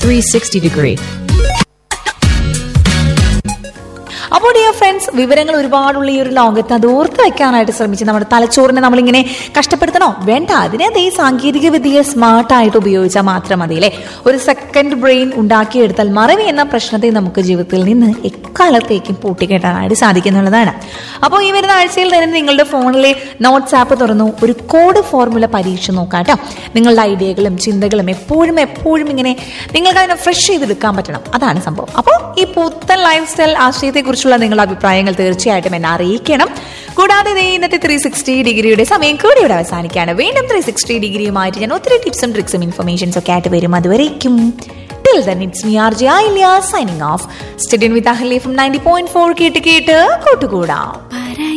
360 degree. അപ്പോൾ dear friends വിവരങ്ങൾ ഒരുപാടുള്ള ഈ ഒരു ലോകത്ത് അത് ഓർത്ത് വെക്കാനായിട്ട് ശ്രമിച്ച് നമ്മുടെ തലച്ചോറിനെ നമ്മളിങ്ങനെ കഷ്ടപ്പെടുത്തണോ വേണ്ട അതിനെ അതേ സാങ്കേതിക വിദ്യയെ സ്മാർട്ടായിട്ട് ഉപയോഗിച്ചാൽ മാത്രം മതി അല്ലേ ഒരു സെക്കൻഡ് ബ്രെയിൻ ഉണ്ടാക്കിയെടുത്താൽ മറവി എന്ന പ്രശ്നത്തെ നമുക്ക് ജീവിതത്തിൽ നിന്ന് എക്കാലത്തേക്കും പൂട്ടിക്കെട്ടാനായിട്ട് സാധിക്കുന്നുള്ളതാണ് അപ്പോൾ ഈ വരുന്ന ആഴ്ചയിൽ തന്നെ നിങ്ങളുടെ ഫോണിലെ നോട്ട്സ് ആപ്പ് തുറന്നു ഒരു കോഡ് ഫോർമുല പരീക്ഷ നോക്കാട്ടോ നിങ്ങളുടെ ഐഡിയകളും ചിന്തകളും എപ്പോഴും എപ്പോഴും ഇങ്ങനെ നിങ്ങൾക്ക് അതിനെ ഫ്രഷ് ചെയ്തെടുക്കാൻ പറ്റണം അതാണ് സംഭവം അപ്പോൾ ഈ പുത്തൻ ലൈഫ് സ്റ്റൈൽ ആശയത്തെക്കുറിച്ചുള്ള നിങ്ങളുടെ അഭിപ്രായങ്ങൾ തീർച്ചയായിട്ടും എന്നെ അറിയിക്കണം കൂടാതെ ദേ ഇന്നത്തെ ത്രീ സിക്സ്റ്റി ഡിഗ്രിയുടെ സമയം കൂടി ഇവിടെ അവസാനിക്കുകയാണ് വീണ്ടും ത്രീ സിക്സ്റ്റി ഡിഗ്രിയുമായിട്ട് ഞാൻ ഒത്തിരി ടിപ്സും ട്രിക്സും ഇൻഫർമേഷൻസ് ഒക്കെ ആയിട്ട് വരും അതുവരേക്കും till then it's me R J Ailiya signing off സ്റ്റുഡിയൻ വിത്ത് അഹ്ലി ഫ്രം നയൻറ്റി പോയിന്റ് ഫോർ കേട്ട് കേട്ട് കൂട്ടുകൂടാം